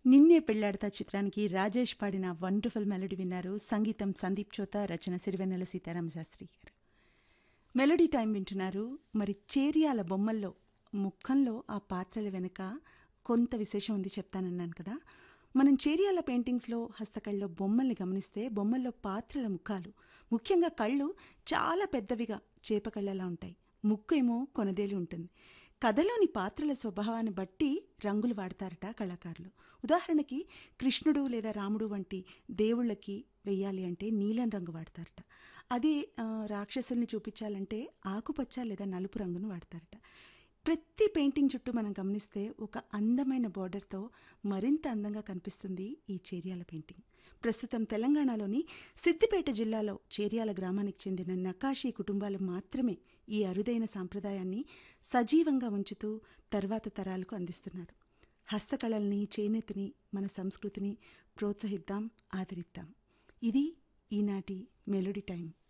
నిన్నే పెళ్లాడతా చిత్రానికి రాజేష్ పాడిన వండర్ఫుల్ మెలోడీ విన్నారు సంగీతం సందీప్ చోత రచన సిరివెన్నెల సీతారామ శాస్త్రి గారు మెలోడీ టైం వింటున్నారు మరి చేరియాల బొమ్మల్లో ముఖంలో ఆ పాత్రల వెనుక కొంత విశేషం ఉంది చెప్తానన్నాను కదా మనం చేరియాల పెయింటింగ్స్లో హస్తకళ్ళలో బొమ్మల్ని గమనిస్తే బొమ్మల్లో పాత్రల ముఖాలు ముఖ్యంగా కళ్ళు చాలా పెద్దవిగా చేప కళ్ళలా ఉంటాయి ముక్కు ఏమో కొనదేలి ఉంటుంది కథలోని పాత్రల స్వభావాన్ని బట్టి రంగులు వాడతారట కళాకారులు ఉదాహరణకి కృష్ణుడు లేదా రాముడు వంటి దేవుళ్ళకి వెయ్యాలి అంటే నీలం రంగు వాడతారట అదే ఆ, రాక్షసుల్ని చూపించాలంటే ఆకుపచ్చ లేదా నలుపు రంగును వాడతారట ప్రతి పెయింటింగ్ చుట్టూ మనం గమనిస్తే ఒక అందమైన బార్డర్తో మరింత అందంగా కనిపిస్తుంది ఈ చేర్యాల పెయింటింగ్ ప్రస్తుతం తెలంగాణలోని సిద్దిపేట జిల్లాలో చేర్యాల గ్రామానికి చెందిన నకాషీ కుటుంబాలు మాత్రమే ఈ అరుదైన సాంప్రదాయాన్ని సజీవంగా ఉంచుతూ తర్వాత తరాలకు అందిస్తున్నారు హస్తకళల్ని చేనేతని మన సంస్కృతిని ప్రోత్సహిద్దాం ఆదరిద్దాం ఇది ఈనాటి మెలోడీ టైం